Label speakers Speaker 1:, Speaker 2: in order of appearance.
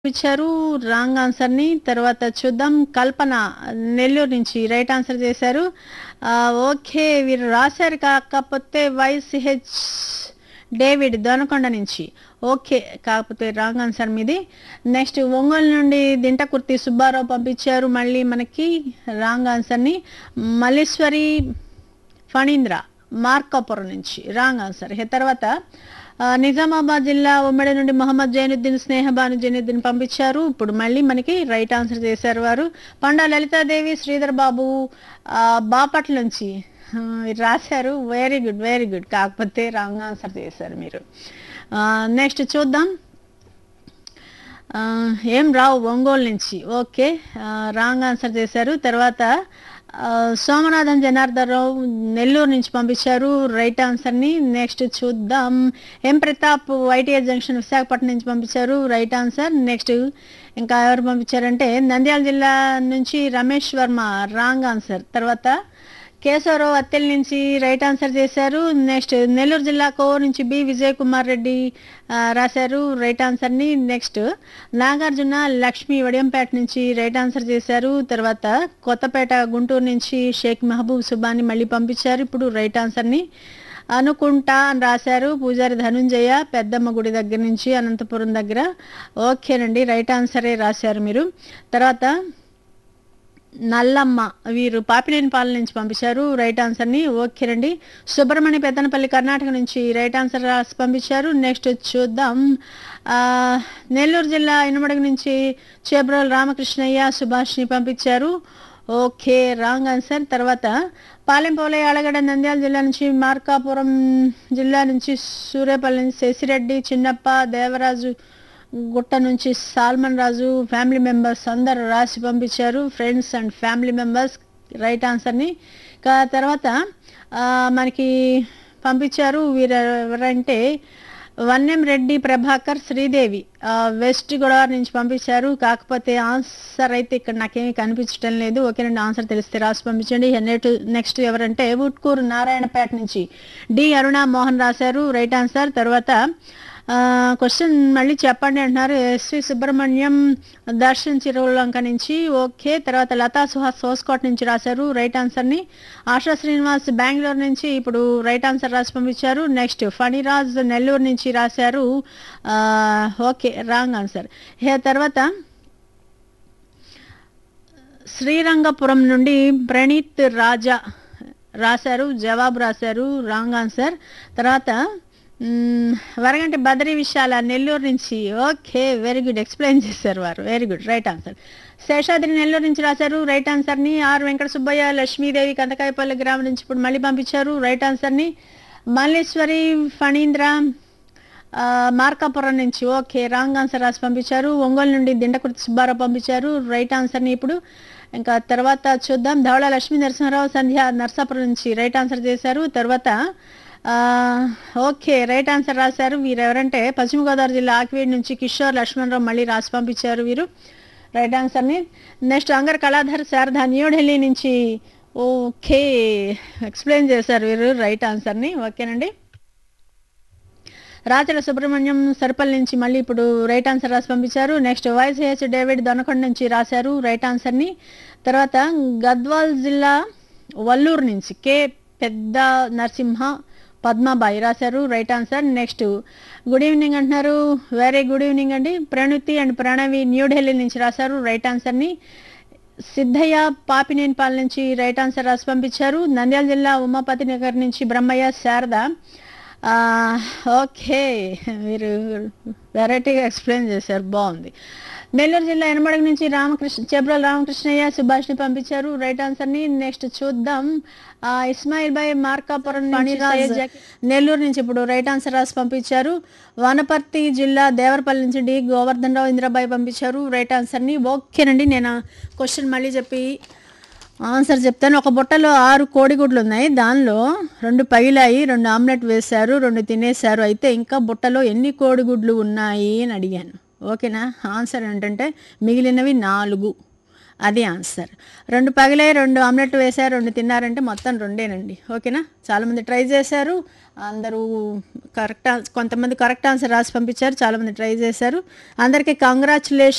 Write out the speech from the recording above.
Speaker 1: ఇచ్చారు wrong answer ని తర్వాత చూద్దాం కల్పన నెల్లూరు నుంచి రైట్ ఆన్సర్ చేశారు ఆ, ఓకే వీరు రాశారు కాకపోతే వైసిహెచ్ డేవిడ్ దొనకొండ నుంచి ఓకే కాకపోతే రాంగ్ ఆన్సర్ మీది నెక్స్ట్ ఒంగోలు నుండి దింటకుర్తి సుబ్బారావు పంపించారు మళ్ళీ మనకి రాంగ్ ఆన్సర్ని మల్లీశ్వరి ఫణీంద్ర మార్కాపురం నుంచి రాంగ్ ఆన్సర్ ఇక తర్వాత ఆ, నిజామాబాద్ జిల్లా ఉమ్మడి నుండి మొహమ్మద్ జైనుద్దీన్ స్నేహబాను జైనుద్దీన్ పంపించారు ఇప్పుడు మళ్ళీ మనకి రైట్ ఆన్సర్ చేశారు వారు పండా లలితాదేవి శ్రీధర్ బాబు ఆ, బాపట్ల నుంచి ఆ, రాశారు వెరీ గుడ్ వెరీ గుడ్ కాకపోతే రాంగ్ ఆన్సర్ చేశారు మీరు నెక్స్ట్ చూద్దాం ఆ, ఏం రావు ఒంగోలు నుంచి ఓకే ఆ, రాంగ్ ఆన్సర్ చేశారు తర్వాత ఆ, సోమనాథం జనార్దన్ రావు నెల్లూరు నుంచి పంపించారు రైట్ ఆన్సర్ని నెక్స్ట్ చూద్దాం M Pratap YTS junction Visakhapatnam నుంచి పంపించారు రైట్ ఆన్సర్ నెక్స్ట్ ఇంకా ఎవరు పంపించారంటే నంద్యాల జిల్లా నుంచి రమేష్ వర్మ రాంగ్ ఆన్సర్ తర్వాత కేశవరావు అత్తెల్ నుంచి రైట్ ఆన్సర్ చేశారు నెక్స్ట్ నెల్లూరు జిల్లా కోవూరు నుంచి బి విజయ్ కుమార్ రెడ్డి ఆ, రాశారు రైట్ ఆన్సర్ని నెక్స్ట్ నాగార్జున లక్ష్మి వడియంపేట నుంచి రైట్ ఆన్సర్ చేశారు తర్వాత కొత్తపేట గుంటూరు నుంచి షేక్ మహబూబ్ సుబాని మళ్ళీ పంపించారు ఇప్పుడు రైట్ ఆన్సర్ని అనుకుంటా అని రాశారు పూజారి ధనుంజయ పెద్దమ్మ గుడి దగ్గర నుంచి అనంతపురం దగ్గర ఓకేనండి రైట్ ఆన్సరే రాశారు మీరు తర్వాత నల్లమ్మ వీరు పాపినేనిపాలెం నుంచి పంపించారు రైట్ ఆన్సర్ని ఓకేనండి సుబ్రహ్మణ్య పెద్దనపల్లి కర్ణాటక నుంచి రైట్ ఆన్సర్ రాసి పంపించారు నెక్స్ట్ చూద్దాం ఆ, నెల్లూరు జిల్లా ఇనుమడుగు నుంచి చేబ్రోల్ రామకృష్ణయ్య సుభాష్ని పంపించారు ఓకే రాంగ్ ఆన్సర్ తర్వాత పాలెంపోలే అలగడ నంద్యాల జిల్లా నుంచి మార్కాపురం జిల్లా నుంచి సూర్యపల్లి నుంచి శశిరెడ్డి చిన్నప్ప దేవరాజు గుట్ట నుంచి సాల్మన్ రాజు ఫ్యామిలీ మెంబర్స్ అందరు రాసి పంపించారు friends and family members right ఆన్సర్ని కా తర్వాత ఆ, మనకి పంపించారు వీరు ఎవరంటే వన్యం రెడ్డి ప్రభాకర్ శ్రీదేవి ఆ, వెస్ట్ గోదావరి నుంచి పంపించారు కాకపోతే ఆన్సర్ అయితే ఇక్కడ నాకేమీ కనిపించడం లేదు ఓకేనండి ఆన్సర్ తెలిస్తే రాసి పంపించండి నెట్ నెక్స్ట్ ఎవరంటే వుట్కూరు నారాయణపేట నుంచి డి అరుణ మోహన్ రాశారు రైట్ ఆన్సర్ తర్వాత క్వశ్చన్ మళ్ళీ చెప్పండి అంటున్నారు ఎస్వి సుబ్రహ్మణ్యం దర్శన్ చిరులంక నుంచి ఓకే తర్వాత లతా సుహాస్ హోస్కోట్ నుంచి రాశారు రైట్ ఆన్సర్ని ఆశా శ్రీనివాస్ బెంగళూరు నుంచి ఇప్పుడు రైట్ ఆన్సర్ రాసి పంపించారు నెక్స్ట్ ఫణిరాజ్ నెల్లూరు నుంచి రాశారు ఆ, ఓకే రాంగ్ ఆన్సర్ ఇక తర్వాత శ్రీరంగపురం నుండి ప్రణీత్ రాజా రాశారు జవాబు రాశారు రాంగ్ ఆన్సర్ తర్వాత మ్మ్, వరగంటి బద్రీ విశాల నెల్లూరు నుంచి ఓకే వెరీ గుడ్ ఎక్స్ప్లెయిన్ చేశారు వారు very good right answer Seshadri Nellore నుంచి రాశారు రైట్ ఆన్సర్ని ఆర్ వెంకట సుబ్బయ్య లక్ష్మీదేవి కందకాయపల్లి గ్రామం నుంచి ఇప్పుడు మళ్ళీ పంపించారు రైట్ ఆన్సర్ని మల్లేశ్వరి ఫణీంద్ర ఆ, మార్కాపురం నుంచి ఓకే రాంగ్ ఆన్సర్ రాసి పంపించారు ఒంగోలు నుండి దిండకుర్తి సుబ్బారావు పంపించారు రైట్ ఆన్సర్ని ఇప్పుడు ఇంకా తర్వాత చూద్దాం ధవళ లక్ష్మీ నరసింహారావు సంధ్య నర్సాపురం నుంచి రైట్ ఆన్సర్ చేశారు తర్వాత ఆ, ఓకే రైట్ ఆన్సర్ రాశారు వీరు ఎవరంటే పశ్చిమ గోదావరి జిల్లా ఆకివీడి నుంచి కిషోర్ లక్ష్మణరావు మళ్ళీ రాసి పంపించారు వీరు రైట్ ఆన్సర్ని నెక్స్ట్ అంగర్ కళాధర్ శారద న్యూఢిల్లీ నుంచి ఓకే ఎక్స్ప్లెయిన్ చేశారు వీరు రైట్ ఆన్సర్ని ఓకేనండి రాచల సుబ్రహ్మణ్యం సర్పల్ నుంచి మళ్ళీ ఇప్పుడు రైట్ ఆన్సర్ రాసి పంపించారు నెక్స్ట్ వైసిహెచ్ డేవిడ్ దొనకొండ నుంచి రాశారు రైట్ ఆన్సర్ని తర్వాత గద్వాల్ జిల్లా వల్లూరు నుంచి కే పెద్ద నరసింహ పద్మాబాయి రాశారు right answer next good evening అంటున్నారు వెరీ గుడ్ ఈవినింగ్ అండి ప్రణుతి అండ్ ప్రణవి న్యూఢిల్లీ నుంచి రాశారు రైట్ ఆన్సర్ని సిద్ధయ్య పాపినేనిపాల్ నుంచి రైట్ ఆన్సర్ రాసి పంపించారు నంద్యాల జిల్లా ఉమాపతి నగర్ నుంచి బ్రహ్మయ్య శారద ఆ, ఓకే మీరు వెరైటీగా ఎక్స్ప్లెయిన్ చేశారు బాగుంది నెల్లూరు జిల్లా ఎనమడుగు నుంచి రామకృష్ణ చెబ్రోల్ రామకృష్ణయ్య సుభాష్ని పంపించారు రైట్ ఆన్సర్ని నెక్స్ట్ చూద్దాం ఆ, ఇస్మాయిల్ బాయ్ మార్కాపురం నుంచి సయ్యద్ జాకి- నెల్లూరు నుంచి ఇప్పుడు రైట్ ఆన్సర్ రాసి పంపించారు వనపర్తి జిల్లా దేవరపల్లి నుంచి డి గోవర్ధన్ రావు ఇంద్రబాయ్ పంపించారు రైట్ ఆన్సర్ని ఓకేనండి నేను క్వశ్చన్ మళ్ళీ చెప్పి ఆన్సర్ చెప్తాను ఒక బుట్టలో ఆరు కోడిగుడ్లు ఉన్నాయి దానిలో రెండు పగిలాయి రెండు ఆమ్లెట్ వేశారు రెండు తినేశారు అయితే ఇంకా బుట్టలో ఎన్ని కోడిగుడ్లు ఉన్నాయి అని అడిగాను ఓకేనా ఆన్సర్ ఏంటంటే మిగిలినవి నాలుగు అది ఆన్సర్ రెండు పగిలాయి రెండు ఆమ్లెట్ వేశారు రెండు తిన్నారంటే మొత్తం రెండేనండి ఓకేనా చాలామంది ట్రై చేశారు అందరూ కరెక్ట్ కొంతమంది కరెక్ట్ ఆన్సర్ రాసి పంపించారు చాలామంది ట్రై చేశారు అందరికీ కంగ్రాచులేషన్